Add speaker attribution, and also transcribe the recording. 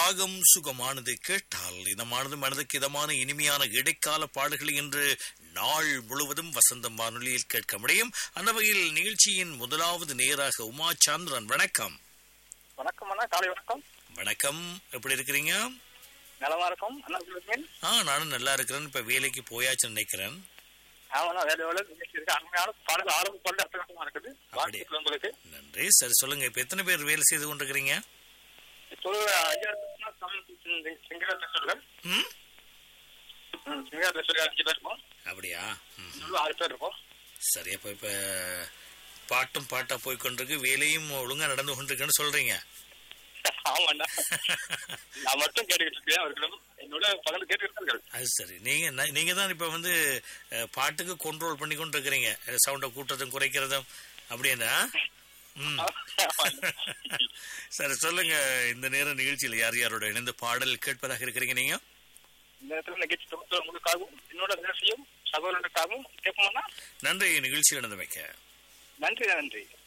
Speaker 1: ராகம் சுகமானது கேட்டால் இதமானது மனதுக்கு இதமான இனிமையான இடைக்கால பாடல்களை இன்று நாள் முழுவதும் வசந்தம் வானொலியில் கேட்க முடியும் அந்த வகையில் நிகழ்ச்சியின் முதலாவது நேராக உமா சந்திரன் வணக்கம்
Speaker 2: வணக்கம் அண்ணா காலை வணக்கம்
Speaker 1: வணக்கம் எப்படி இருக்கிறீங்க
Speaker 2: நலமா இருக்கும் அண்ணா சொல்லுங்க
Speaker 1: ஆ நானும் நல்லா இருக்கிறேன் இப்ப வேலைக்கு போயாச்சுன்னு நினைக்கிறேன்
Speaker 2: ஆமாண்ணா வேலை வேலை நிகழ்ச்சி இருக்கு அருமையான பாடல் ஆரம்ப பாடல் அர்த்தமா இருக்குது வாழ்த்துக்கள் உங்களுக்கு
Speaker 1: நன்றி சரி சொல்லுங்க இப்ப எத்தனை பேர் வேலை செய்து கொண்டிருக்கிறீங்க
Speaker 2: இப்போ ஐயா சிங்கள பேசுறீர்கள்
Speaker 1: ம்
Speaker 2: சிங்கள பேசுறீங்க அஞ்சு பேர் இருப்போம்
Speaker 1: அப்படியா ம்
Speaker 2: இன்னும் ஆறு பேர் இருப்போம்
Speaker 1: சரி அப்ப இப்ப பாட்டும் பாட்டா போய் கொண்டிருக்கு வேலையும் ஒழுங்கா நடந்து கொண்டிருக்குன்னு சொல்றீங்க
Speaker 2: ஆமாண்ணா நான் மட்டும் கேட்டுக்கிட்டு இருக்கேன் அவர்களும் என்னோட பகல் கேட்டுக்கிட்டு
Speaker 1: அது சரி நீங்க ந- நீங்க தான் இப்ப வந்து அஹ், பாட்டுக்கு கண்ட்ரோல் பண்ணி கொண்டு இருக்கிறீங்க சவுண்டை கூட்டுறதும் குறைக்கிறதும் அப்படின்னா ம் சரி சொல்லுங்க இந்த நேர நிகழ்ச்சியில் யார் யாரோட இணைந்து பாடல் கேட்பதாக இருக்கிறீங்க நீங்க
Speaker 2: இந்த இடத்துல நிகழ்ச்சி தொகுப்பு உங்களுக்காகவும் என்னோட நிகழ்ச்சியும் சகோதரனுக்காகவும் கேட்போம்னா
Speaker 1: நன்றி நிகழ்ச்சி நடந்து வைக்க
Speaker 2: நன்றி நன்றி